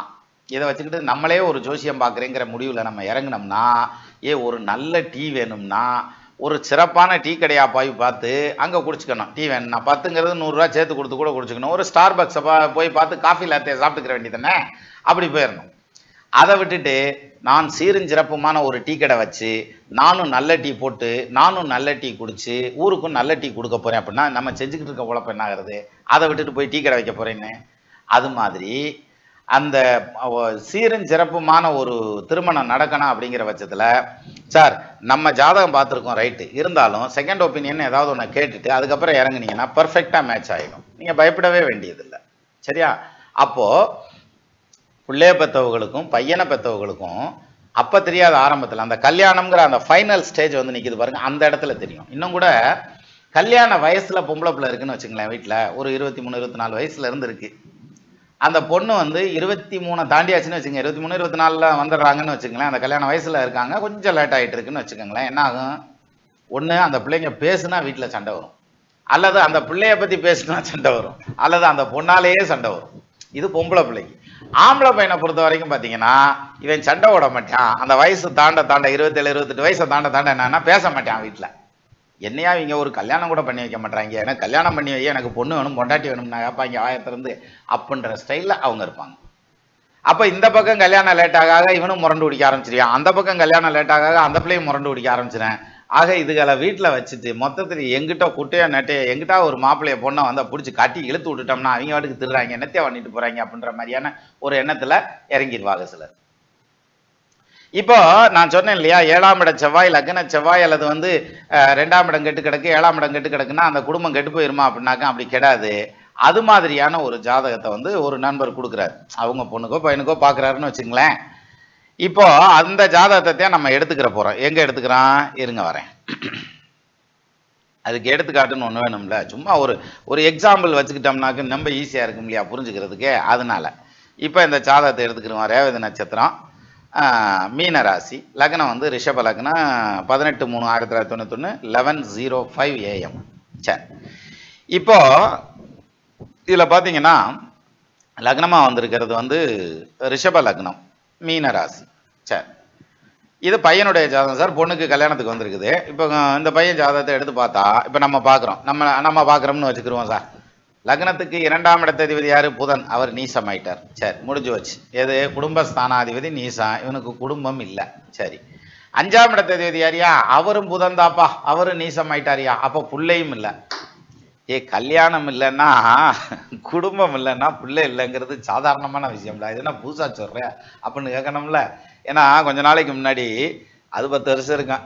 இதை வச்சுக்கிட்டு நம்மளே ஒரு ஜோசியம் பார்க்குறேங்கிற முடிவில் நம்ம இறங்குனோம்னா ஏ ஒரு நல்ல டீ வேணும்னா ஒரு சிறப்பான டீ கடையா போய் பார்த்து அங்கே குடிச்சுக்கணும் டீ வேணும்னா பத்துங்கிறது நூறுரூவா சேர்த்து கொடுத்து கூட குடிச்சுக்கணும் ஒரு ஸ்டார் பக்ஸை பா போய் பார்த்து காஃபி லாத்தையை சாப்பிட்டுக்கிற வேண்டியதானே அப்படி போயிடணும் அதை விட்டுட்டு நான் சீரும் சிறப்புமான ஒரு டீ கடை வச்சு நானும் நல்ல டீ போட்டு நானும் நல்ல டீ குடிச்சு ஊருக்கும் நல்ல டீ கொடுக்க போறேன் அப்படின்னா நம்ம செஞ்சுக்கிட்டு இருக்க உழப்பு என்ன ஆகுறது அதை விட்டுட்டு போய் டீ கடை வைக்க போறேன்னு அது மாதிரி அந்த அவ- சீரும் சிறப்புமான ஒரு திருமணம் நடக்கணும் அப்படிங்கிற பட்சத்தில் சார் நம்ம ஜாதகம் பார்த்துருக்கோம் ரைட்டு இருந்தாலும் செகண்ட் ஒப்பீனியன் ஏதாவது ஒன்று கேட்டுட்டு அதுக்கப்புறம் இறங்குனீங்கன்னா பர்ஃபெக்டாக மேட்ச் ஆகிடும் நீங்கள் பயப்படவே வேண்டியதில்லை சரியா அப்போது பிள்ளைய பெற்றவங்களுக்கும் பையனை பெற்றவங்களுக்கும் அப்போ தெரியாத ஆரம்பத்தில் அந்த கல்யாணம்ங்கிற அந்த ஃபைனல் ஸ்டேஜ் வந்து நிற்கிது பாருங்க அந்த இடத்துல தெரியும் இன்னும் கூட கல்யாண வயசுல பொம்பளை பிள்ளை இருக்குன்னு வச்சுங்களேன் வீட்டில் ஒரு இருபத்தி மூணு இருபத்தி நாலு வயசுல இருந்து இருக்கு அந்த பொண்ணு வந்து இருபத்தி மூணு தாண்டியாச்சுன்னு வச்சுங்க இருபத்தி மூணு இருபத்தி நாலில் வந்துடுறாங்கன்னு வச்சுங்களேன் அந்த கல்யாண வயசுல இருக்காங்க கொஞ்சம் லேட் ஆகிட்டு இருக்குன்னு வச்சுக்கோங்களேன் என்ன ஆகும் ஒன்று அந்த பிள்ளைங்க பேசுனா வீட்டில் சண்டை வரும் அல்லது அந்த பிள்ளைய பற்றி பேசுனா சண்டை வரும் அல்லது அந்த பொண்ணாலேயே சண்டை வரும் இது பொம்பளை பிள்ளைக்கு ஆம்பளை பையனை பொறுத்த வரைக்கும் பார்த்தீங்கன்னா இவன் சண்டை ஓட மாட்டான் அந்த வயசு தாண்ட தாண்ட இருபத்தேழு இருபத்தெட்டு வயசை தாண்ட தாண்ட என்னன்னா பேச மாட்டான் வீட்டில் என்னையா இவங்க ஒரு கல்யாணம் கூட பண்ணி வைக்க மாட்டாங்க எனக்கு கல்யாணம் பண்ணி வை எனக்கு பொண்ணு வேணும் பொண்டாட்டி வேணும் நான் கேட்பாங்க ஆயத்திலிருந்து அப்படின்ற ஸ்டைலில் அவங்க இருப்பாங்க அப்போ இந்த பக்கம் கல்யாணம் லேட் ஆக ஆக இவனும் முரண்டு பிடிக்க ஆரம்பிச்சிருவான் அந்த பக்கம் கல்யாணம் லேட் ஆக ஆக அந்த பிள்ளையும் முரண்டு பிடிக்க ஆரம்பிச்சிடேன் ஆக இதுகளை வீட்டில் வச்சுட்டு மொத்தத்தில் எங்கிட்ட குட்டையா நெட்டையா எங்கிட்ட ஒரு மாப்பிள்ளைய பொண்ணை வந்து பிடிச்சி கட்டி இழுத்து விட்டுட்டோம்னா அவங்க வாட்டுக்கு திருறாங்க என்னத்தையா பண்ணிட்டு போறாங்க அப்படின்ற மாதிரியான ஒரு எண்ணத்தில் இறங்கிடுவாங்க சிலர் இப்போ நான் சொன்னேன் இல்லையா ஏழாம் இட செவ்வாய் லக்ன செவ்வாய் அல்லது வந்து அஹ், ரெண்டாம் இடம் கெட்டு கிடக்கு ஏழாம் இடம் கெட்டு கிடக்குன்னா அந்த குடும்பம் கெட்டு போயிருமா அப்படின்னாக்கா அப்படி கெடாது அது மாதிரியான ஒரு ஜாதகத்தை வந்து ஒரு நண்பர் கொடுக்குறாரு அவங்க பொண்ணுக்கோ பையனுக்கோ பார்க்குறாருன்னு வச்சுங்களேன் இப்போ அந்த ஜாதகத்தை தான் நம்ம எடுத்துக்கிற போறோம் எங்க எடுத்துக்கிறோம் இருங்க வரேன் அதுக்கு எடுத்துக்காட்டுன்னு ஒன்று வேணும்ல சும்மா ஒரு ஒரு எக்ஸாம்பிள் வச்சுக்கிட்டோம்னாக்க ரொம்ப ஈஸியாக இருக்கும் இல்லையா புரிஞ்சுக்கிறதுக்கு அதனால இப்போ இந்த ஜாதகத்தை எடுத்துக்கிறோம் ரேவதி நட்சத்திரம் ஆஹ், மீன ராசி லக்னம் வந்து ரிஷப லக்னம் பதினெட்டு மூணு ஆயிரத்தி தொள்ளாயிரத்தி தொண்ணூத்தொன்று லெவன் ஜீரோ ஃபைவ் ஏஎம் சரி இப்போ இதில் பார்த்தீங்கன்னா லக்னமாக வந்திருக்கிறது வந்து ரிஷப லக்னம் மீன ராசி சரி இது பையனுடைய ஜாதகம் சார் பொண்ணுக்கு கல்யாணத்துக்கு வந்திருக்குது இப்போ அஹ், இந்த பையன் ஜாதகத்தை எடுத்து பார்த்தா இப்போ நம்ம பார்க்குறோம் நம்ம நம்ம பார்க்குறோம்னு வச்சுக்கிருவோம் சார் லக்னத்துக்கு இரண்டாம் இடத்ததிபதி யாரு புதன் அவர் நீசமாயிட்டார் சரி முடிஞ்சு வச்சு எது குடும்பஸ்தானாதிபதி நீசம் இவனுக்கு குடும்பம் இல்லை சரி அஞ்சாம் இடத்ததிபதி யாரியா அவரும் புதன் தாப்பா அவரும் நீசமாயிட்டாரியா அப்போ புள்ளையும் இல்லை ஏ கல்யாணம் இல்லைன்னா குடும்பம் இல்லைன்னா பிள்ளை இல்லைங்கிறது சாதாரணமான விஷயம்ல இது என்ன புதுசா சொல்றேன் அப்படின்னு கேட்கணும்ல ஏன்னா கொஞ்ச நாளைக்கு முன்னாடி அது பத்து வருஷம் இருக்கும்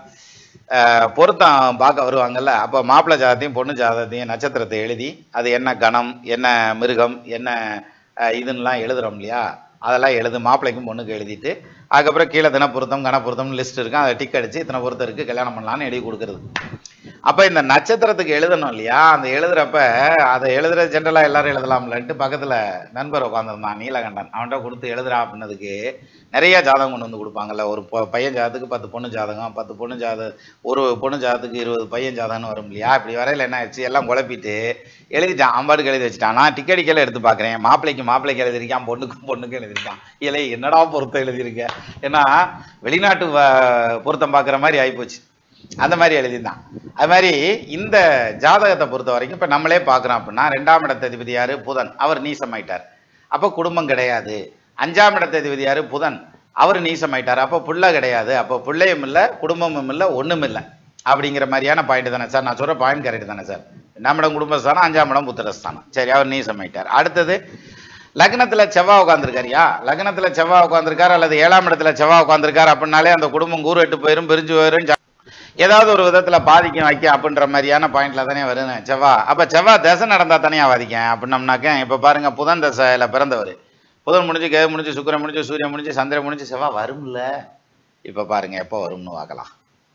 அஹ் பொருத்தம் பார்க்க வருவாங்கல்ல அப்போ மாப்பிள்ளை ஜாதத்தையும் பொண்ணு ஜாதகத்தையும் நட்சத்திரத்தை எழுதி அது என்ன கணம் என்ன மிருகம் என்ன அஹ் இதுன்னெலாம் எழுதுறோம் இல்லையா அதெல்லாம் எழுது மாப்பிள்ளைக்கும் பொண்ணுக்கு எழுதிட்டு அதுக்கப்புறம் கீழே தின பொருத்தம் கன பொருத்தம்னு லிஸ்ட் இருக்கும் அதை டிக் அடிச்சு இத்தனை பொருத்தம் இருக்கு கல்யாணம் பண்ணலான்னு எழுதி கொடுக்கறது அப்ப இந்த நட்சத்திரத்துக்கு எழுதணும் இல்லையா அந்த எழுதுறப்ப அதை எழுதுற ஜென்ரலா எல்லாரும் எழுதலாம்லன்ட்டு பக்கத்துல நண்பர் உட்காந்துருந்தான் நீலகண்டன் அவன்கிட்ட கொடுத்து எழுதுறா அப்படின்னதுக்கு நிறைய ஜாதகம் கொண்டு வந்து கொடுப்பாங்கல்ல ஒரு பொ- பையன் ஜாதத்துக்கு பத்து பொண்ணு ஜாதகம் பத்து பொண்ணு ஜாத ஒரு பொண்ணு ஜாதத்துக்கு இருபது பையன் ஜாதகம்னு வரும் இல்லையா இப்படி வரையில என்ன ஆயிடுச்சு எல்லாம் குழப்பிட்டு எழுதிட்டான் அம்பாடுக்கு எழுதி வச்சுட்டான் நான் டிக்கெடிக்கெல்லாம் எடுத்து பார்க்குறேன் மாப்பிள்ளைக்கு மாப்பிள்ளைக்கு எழுதியிருக்கான் பொண்ணுக்கும் பொண்ணுக்கும் எழுதியிருக்கான் இல்லை என்னடா பொருத்தம் எழுதியிருக்க ஏன்னா வெளிநாட்டு வ- பொருத்தம் பார்க்குற மாதிரி ஆயிப்போச்சு அந்த மாதிரி எழுதியிருந்தான் அது மாதிரி இந்த ஜாதகத்தை பொறுத்த வரைக்கும் இப்போ நம்மளே பார்க்குறோம் அப்படின்னா ரெண்டாம் இடத்ததிபதி யாரு புதன் அவர் நீசமாயிட்டார் அப்போ குடும்பம் கிடையாது அஞ்சாம் இடத்ததிபதி யாரு புதன் அவர் நீசமாயிட்டார் அப்போ புள்ள கிடையாது அப்போ பிள்ளையும் இல்லை குடும்பமும் இல்லை ஒன்றும் இல்லை அப்படிங்கிற மாதிரியான பாயிண்ட் தானே சார் நான் சொல்கிற பாயிண்ட் கரெக்ட் தானே சார் ரெண்டாம் இடம் குடும்பஸ்தானம் அஞ்சாம் இடம் புத்திரஸ்தானம் சரி அவர் நீசமாயிட்டார் அடுத்தது லக்னத்துல செவ்வாய் உட்காந்துருக்காருயா லக்னத்துல செவ்வாய் உட்காந்துருக்காரு அல்லது ஏழாம் இடத்துல செவ்வாய் உட்காந்துருக்காரு அப்படின்னாலே அந்த குடும்பம் கூறு எட்டு போயிரும் பிரிஞ்சு போயிரும் ஜா- ஏதாவது ஒரு விதத்துல பாதிக்கும் வைக்க அப்படின்ற மாதிரியான பாயிண்ட்ல தானே வரும் செவ்வாய் அப்ப செவ்வாய் தசை நடந்தா தானே பாதிக்கும் அப்படின்னம்னாக்க இப்ப பாருங்க புதன் தசையில பிறந்தவர் புதன் முடிஞ்சு கேது முடிஞ்சு சுக்கிரன் முடிஞ்சு சூரியன் முடிஞ்சு சந்திரன் முடிஞ்சு செவ்வாய் வரும்ல இப்ப பாருங்க எப்போ வரும்னு பார்க்கலாம்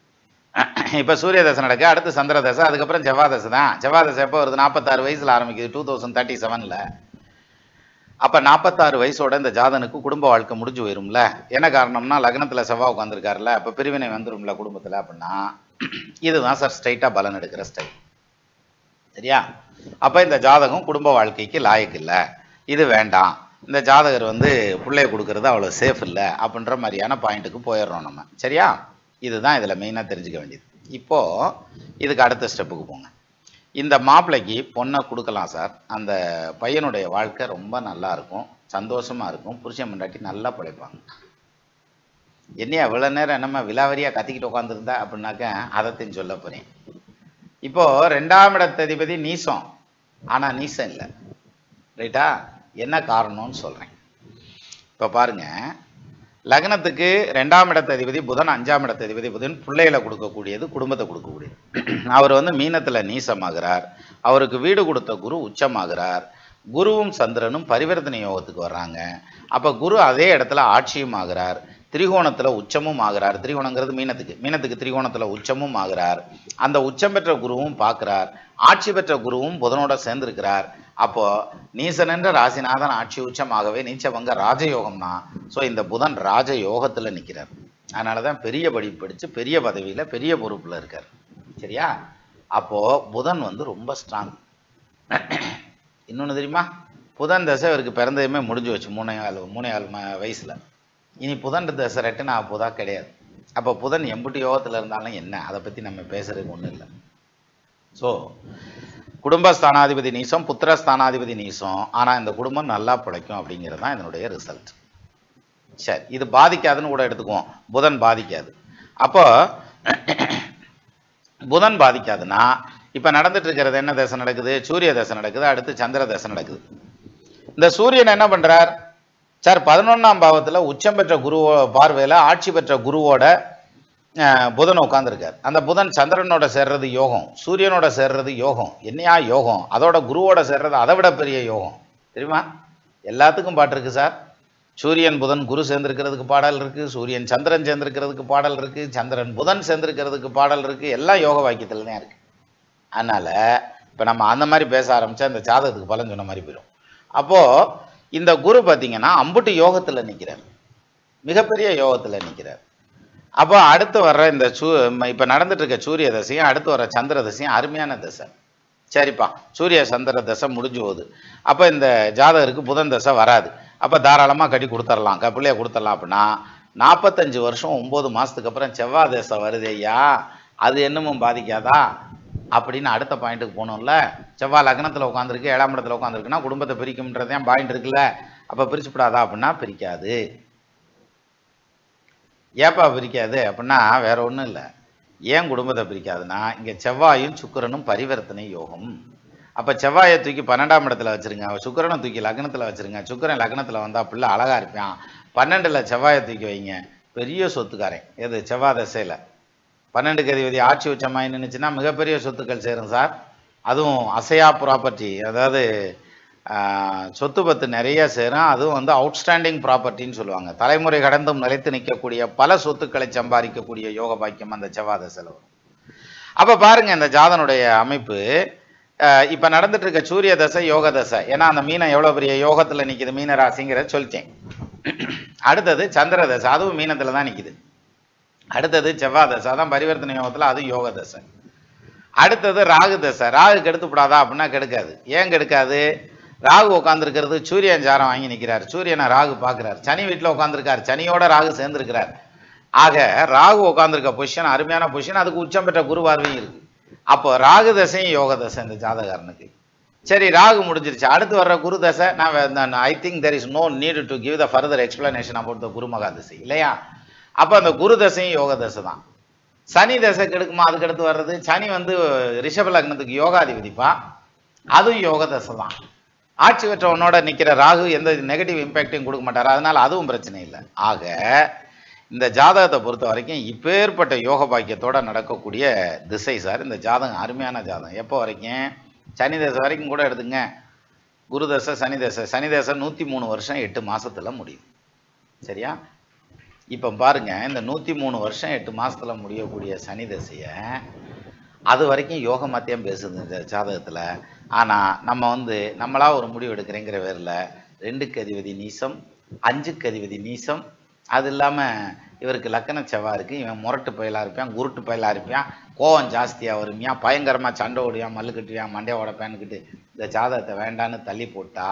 இப்ப சூரிய தசை நடக்கு அடுத்து சந்திர தசை அதுக்கப்புறம் செவ்வாய் தசை தான் செவ்வாய் தசை எப்போ வருது நாற்பத்தாறு வயசுல ஆரம்பிக்குது டூ தௌசண்ட் தேர்ட்டி செவன்ல அப்ப நாற்பத்தாறு வயசோட இந்த ஜாதனுக்கு குடும்ப வாழ்க்கை முடிஞ்சு போயிரும்ல என்ன காரணம்னா லக்னத்துல செவ்வாய் உட்காந்துருக்காருல அப்ப பிரிவினை வந்துரும்ல குடும்பத்துல அப்படின்னா இதுதான் சார் ஸ்ட்ரைட்டா பலன் எடுக்கிற ஸ்டைல் சரியா அப்ப இந்த ஜாதகம் குடும்ப வாழ்க்கைக்கு லாயக்கு இல்ல இது வேண்டாம் இந்த ஜாதகர் வந்து பிள்ளைய கொடுக்கறது அவ்வளோ சேஃப் இல்லை அப்படின்ற மாதிரியான பாயிண்ட்டுக்கு போயிடுறோம் நம்ம சரியா இதுதான் இதில் மெயினாக தெரிஞ்சுக்க வேண்டியது இப்போது இதுக்கு அடுத்த ஸ்டெப்புக்கு போங்க இந்த மாப்பிள்ளைக்கு பொண்ணை கொடுக்கலாம் சார் அந்த பையனுடைய வாழ்க்கை ரொம்ப நல்லா இருக்கும் சந்தோஷமா இருக்கும் புருஷன் முன்னாடி நல்லா பிழைப்பாங்க என்னையா இவ்வளோ நேரம் என்னம்மா விலாவரியாக கத்திக்கிட்டு உட்காந்துருந்தா அப்படின்னாக்க அதைத்தையும் சொல்ல போறேன் இப்போ ரெண்டாம் இடத்ததிபதி நீசம் ஆனால் நீசம் இல்லை ரைட்டா என்ன காரணம்னு சொல்கிறேன் இப்போ பாருங்க லக்னத்துக்கு ரெண்டாம் இடத்ததிபதி புதன் அஞ்சாம் இடத்ததிபதி புதன் பிள்ளைகளை கொடுக்கக்கூடியது குடும்பத்தை கொடுக்கக்கூடியது அவர் வந்து மீனத்தில் நீசமாகிறார் அவருக்கு வீடு கொடுத்த குரு உச்சமாகிறார் குருவும் சந்திரனும் பரிவர்த்தனை யோகத்துக்கு வர்றாங்க அப்போ குரு அதே இடத்துல ஆட்சியும் ஆகிறார் திரிகோணத்தில் உச்சமும் ஆகிறார் திரிகோணங்கிறது மீனத்துக்கு மீனத்துக்கு திரிகோணத்தில் உச்சமும் ஆகிறார் அந்த உச்சம் பெற்ற குருவும் பார்க்கிறார் ஆட்சி பெற்ற குருவும் புதனோட சேர்ந்திருக்கிறார் அப்போ நீசன் என்ற ராசிநாதன் ஆட்சி உச்சமாகவே நீச்சவங்க ராஜயோகம் தான் ஸோ இந்த புதன் ராஜயோகத்தில் நிற்கிறார் அதனால தான் பெரிய படிப்பு படித்து பெரிய பதவியில் பெரிய பொறுப்பில் இருக்கார் சரியா அப்போ புதன் வந்து ரொம்ப ஸ்ட்ராங் இன்னொன்று தெரியுமா புதன் தசை இவருக்கு பிறந்ததுமே முடிஞ்சு வச்சு மூணே கால் மூணே கால் ம- வயசுல இனி புதன் தசை ரெட்டுனா புதா கிடையாது அப்போ புதன் எம்புட்டு யோகத்தில் இருந்தாலும் என்ன அதை பற்றி நம்ம பேசுறதுக்கு ஒன்றும் இல்லை ஸோ குடும்பஸ்தானாதிபதி நீசம் புத்திரஸ்தானாதிபதி நீசம் ஆனால் இந்த குடும்பம் நல்லா பிழைக்கும் அப்படிங்கிறது தான் இதனுடைய ரிசல்ட் சரி இது பாதிக்காதுன்னு கூட எடுத்துக்குவோம் புதன் பாதிக்காது அப்போ புதன் பாதிக்காதுன்னா இப்போ நடந்துட்டு இருக்கிறது என்ன தசை நடக்குது சூரிய தசை நடக்குது அடுத்து சந்திர தசை நடக்குது இந்த சூரியன் என்ன பண்றார் சார் பதினொன்றாம் பாவத்தில் உச்சம் பெற்ற குருவோ பார்வையில் ஆட்சி பெற்ற குருவோட அஹ், புதன் உட்காந்துருக்கார் அந்த புதன் சந்திரனோட சேர்றது யோகம் சூரியனோட சேர்றது யோகம் என்னையா யோகம் அதோட குருவோட சேர்றது அதை விட பெரிய யோகம் தெரியுமா எல்லாத்துக்கும் பாட்டு இருக்கு சார் சூரியன் புதன் குரு சேர்ந்திருக்கிறதுக்கு பாடல் இருக்கு சூரியன் சந்திரன் சேர்ந்திருக்கிறதுக்கு பாடல் இருக்கு சந்திரன் புதன் சேர்ந்திருக்கிறதுக்கு பாடல் இருக்கு எல்லாம் யோக வாக்கியத்தில் தான் இருக்கு அதனால இப்போ நம்ம அந்த மாதிரி பேச ஆரம்பிச்சா இந்த ஜாதகத்துக்கு பலன் சொன்ன மாதிரி போயிடும் அப்போ இந்த குரு பார்த்தீங்கன்னா அம்புட்டு யோகத்தில் நிற்கிறார் மிகப்பெரிய யோகத்தில் நிற்கிறார் அப்போ அடுத்து வர்ற இந்த சூ இப்போ நடந்துட்டு இருக்க சூரிய தசையும் அடுத்து வர சந்திர தசையும் அருமையான தசை சரிப்பா சூரிய சந்திர தசை முடிஞ்சு போகுது அப்போ இந்த ஜாதகருக்கு புதன் தசை வராது அப்போ தாராளமாக கட்டி கொடுத்துடலாம் க- பிள்ளைய கொடுத்துடலாம் அப்படின்னா நாற்பத்தஞ்சு வருஷம் ஒம்பது மாதத்துக்கு அப்புறம் செவ்வாய் தசை வருது ஐயா அது என்னமும் பாதிக்காதா அப்படின்னு அடுத்த பாயிண்ட்டுக்கு போகணும்ல செவ்வாய் லக்னத்தில் உட்காந்துருக்கு ஏழாம் இடத்துல உட்காந்துருக்குன்னா குடும்பத்தை பிரிக்கும்ன்றதே பாயிண்ட் இருக்குல்ல அப்போ பிரிச்சுப்படாதா அப்படின்னா பிரிக்காது ஏப்பா பிரிக்காது அப்படின்னா வேற ஒன்றும் இல்லை ஏன் குடும்பத்தை பிரிக்காதுன்னா இங்கே செவ்வாயும் சுக்கிரனும் பரிவர்த்தனை யோகம் அப்போ செவ்வாயை தூக்கி பன்னெண்டாம் இடத்துல வச்சிருங்க சுக்கிரனை தூக்கி லக்னத்தில் வச்சிருங்க சுக்கிரன் லக்னத்தில் வந்தால் பிள்ளை அழகா இருப்பான் பன்னெண்டில் செவ்வாயை தூக்கி வைங்க பெரிய சொத்துக்காரன் எது செவ்வாய் தசையில் பன்னெண்டுக்கு அதிபதி ஆட்சி உச்சமாய் நின்றுச்சுன்னா மிகப்பெரிய சொத்துக்கள் சேரும் சார் அதுவும் அசையா ப்ராப்பர்ட்டி அதாவது ஆஹ், சொத்து பத்து நிறைய சேரும் அதுவும் வந்து அவுட்ஸ்டாண்டிங் ப்ராப்பர்ட்டின்னு சொல்லுவாங்க தலைமுறை கடந்தும் நிலைத்து நிற்கக்கூடிய பல சொத்துக்களை சம்பாதிக்கக்கூடிய யோக பாக்கியம் அந்த செவ்வாய் தசையில் வரும் அப்போ பாருங்க இந்த ஜாதனுடைய அமைப்பு அஹ், இப்ப நடந்துட்டு இருக்க சூரிய தசை யோக தசை ஏன்னா அந்த மீனம் எவ்வளவு பெரிய யோகத்துல நிக்குது மீன ராசிங்கிறத சொல்லிட்டேன் அடுத்தது சந்திர தசை அதுவும் மீனத்துல தான் நிக்குது அடுத்தது செவ்வாய் தசை அதான் பரிவர்த்தனை யோகத்துல அதுவும் யோக தசை அடுத்தது ராகு தசை ராகு கெடுத்துப்படாதா அப்படின்னா கெடுக்காது ஏன் கெடுக்காது ராகு உட்காந்துருக்கிறது சூரியன் சாரம் வாங்கி நிற்கிறார் சூரியனை ராகு பார்க்குறார் சனி வீட்டில் உட்காந்துருக்கார் சனியோட ராகு சேர்ந்திருக்கிறார் ஆக ராகு உட்காந்துருக்க பொசிஷன் அருமையான பொசிஷன் அதுக்கு உச்சம் பெற்ற குரு பார்வையும் இருக்கு அப்போ ராகு தசையும் யோக தசை இந்த ஜாதகாரனுக்கு சரி ராகு முடிஞ்சிருச்சு அடுத்து வர்ற குரு தசை நான் I think there is no need to give the further explanation about the குரு மகா தசை இல்லையா அப்போ அந்த குரு தசையும் யோக தசை தான் சனி தசை கெடுக்குமா அதுக்கு அடுத்து வர்றது சனி வந்து ரிஷப லக்னத்துக்கு யோகாதிபதிப்பா அதுவும் யோக தசை தான் ஆட்சி பெற்றவனோட நிற்கிற ராகு எந்த நெகட்டிவ் இம்பேக்டையும் கொடுக்க மாட்டார் அதனால அதுவும் பிரச்சனை இல்லை ஆக இந்த ஜாதகத்தை பொறுத்த வரைக்கும் இப்பேற்பட்ட யோக பாக்கியத்தோட நடக்கக்கூடிய திசை சார் இந்த ஜாதகம் அருமையான ஜாதகம் எப்போ வரைக்கும் சனி தசை வரைக்கும் கூட எடுத்துங்க குரு தசை சனி தசை சனி தசை நூற்றி மூணு வருஷம் எட்டு மாசத்துல முடியும் சரியா இப்போ பாருங்க இந்த நூற்றி மூணு வருஷம் எட்டு மாசத்துல முடியக்கூடிய சனி தசையை அது வரைக்கும் யோக மத்தியம் பேசுது இந்த ஜாதகத்தில் ஆனால் நம்ம வந்து நம்மளா ஒரு முடிவு எடுக்கிறேங்கிற பேரில் ரெண்டுக்கு அதிபதி நீசம் அஞ்சுக்கு அதிபதி நீசம் அது இல்லாமல் இவருக்கு லக்கண செவ்வா இருக்கு இவன் முரட்டு பயலாக இருப்பான் குருட்டு பயலாக இருப்பான் கோவம் ஜாஸ்தியாக வருமியா பயங்கரமாக சண்டை ஓடுவான் மல்லு கட்டுவான் மண்டைய உடப்பேன்னுக்கிட்டு இந்த ஜாதகத்தை வேண்டான்னு தள்ளி போட்டா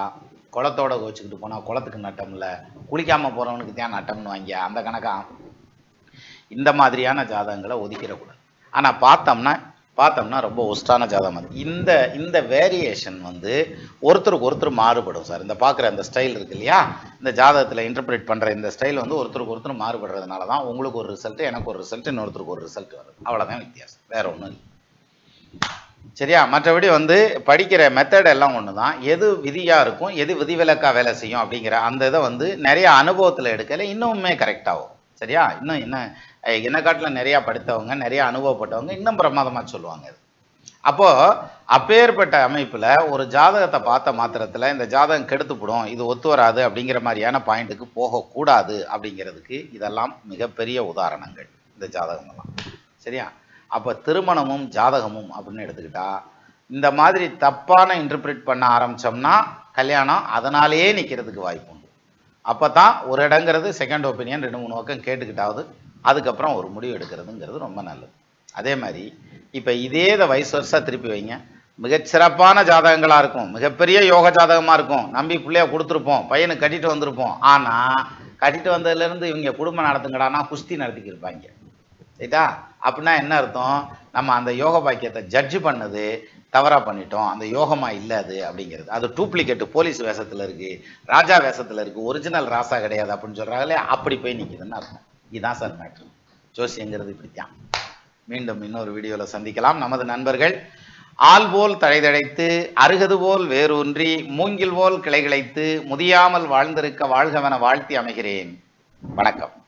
குளத்தோட கோச்சிக்கிட்டு போனால் குளத்துக்கு நட்டம் இல்லை குளிக்காமல் போகிறவனுக்கு தான் நட்டம்னு வாங்கி அந்த கணக்கா இந்த மாதிரியான ஜாதகங்களை ஒதுக்கிடக்கூடாது ஆனால் பார்த்தோம்னா பார்த்தோம்னா ரொம்ப ஒஸ்டான ஜாதகம் அது இந்த இந்த வேரியேஷன் வந்து ஒருத்தருக்கு ஒருத்தர் மாறுபடும் சார் இந்த பார்க்குற இந்த ஸ்டைல் இருக்கு இல்லையா இந்த ஜாதகத்தில் இன்டர்பிரேட் பண்ணுற இந்த ஸ்டைல் வந்து ஒருத்தருக்கு ஒருத்தர் மாறுபடுறதுனால தான் உங்களுக்கு ஒரு ரிசல்ட் எனக்கு ஒரு ரிசல்ட் இன்னொருத்தருக்கு ஒரு ரிசல்ட் வருது அவ்வளோதான் வித்தியாசம் வேற ஒன்றும் இல்லை சரியா மற்றபடி வந்து படிக்கிற மெத்தட் எல்லாம் ஒன்று தான் எது விதியாக இருக்கும் எது விதிவிலக்கா வேலை செய்யும் அப்படிங்கிற அந்த இதை வந்து நிறைய அனுபவத்தில் எடுக்கல இன்னுமே கரெக்டாகும் சரியா இன்னும் என்ன அஹ் என்ன காட்டில் நிறையா படித்தவங்க நிறைய அனுபவப்பட்டவங்க இன்னும் பிரமாதமாக சொல்லுவாங்க இது அப்போ அப்பேற்பட்ட அமைப்பில் ஒரு ஜாதகத்தை பார்த்த மாத்திரத்தில் இந்த ஜாதகம் கெடுத்துப்படும் இது ஒத்து வராது அப்படிங்கிற மாதிரியான பாயிண்ட்டுக்கு போகக்கூடாது அப்படிங்கிறதுக்கு இதெல்லாம் மிகப்பெரிய உதாரணங்கள் இந்த ஜாதகமெல்லாம் சரியா அப்போ திருமணமும் ஜாதகமும் அப்படின்னு எடுத்துக்கிட்டா இந்த மாதிரி தப்பான இன்டர்பிரேட் பண்ண ஆரம்பிச்சோம்னா கல்யாணம் அதனாலேயே நிற்கிறதுக்கு வாய்ப்பு உண்டு அப்போ தான் ஒரு இடங்கிறது செகண்ட் ஒப்பீனியன் ரெண்டு மூணு பக்கம் கேட்டுக்கிட்டாவது அதுக்கப்புறம் ஒரு முடிவு எடுக்கிறதுங்கிறது ரொம்ப நல்லது அதே மாதிரி இப்போ இதே இதை வயசு வருஷம் திருப்பி வைங்க மிகச்சிறப்பான ஜாதகங்களாக இருக்கும் மிகப்பெரிய யோக ஜாதகமாக இருக்கும் நம்பி பிள்ளைய கொடுத்துருப்போம் பையனுக்கு கட்டிட்டு வந்திருப்போம் ஆனால் கட்டிட்டு வந்ததுலேருந்து இவங்க குடும்பம் நடத்துங்கடானா குஸ்தி நடத்திக்கிருப்பாங்க ரைட்டா அப்படின்னா என்ன அர்த்தம் நம்ம அந்த யோக பாக்கியத்தை ஜட்ஜ் பண்ணது தவறா பண்ணிட்டோம் அந்த யோகமா இல்ல அது அப்படிங்கிறது அது டூப்ளிகேட் போலீஸ் வேஷத்துல இருக்கு ராஜா வேஷத்துல இருக்கு ஒரிஜினல் ராசா கிடையாது அப்படின்னு சொல்றாங்களே அப்படி போய் நிக்குதுன்னு அர்த்தம் இதுதான் சார் மேட்ரு ஜோசியங்கிறது இப்படித்தான் மீண்டும் இன்னொரு வீடியோவில் சந்திக்கலாம் நமது நண்பர்கள் ஆள் போல் தழைதழைத்து அருகது போல் வேரூன்றி மூங்கில் போல் கிளைகிளைத்து முதியாமல் வாழ்ந்திருக்க வாழ்கவென வாழ்த்தி அமைகிறேன் வணக்கம்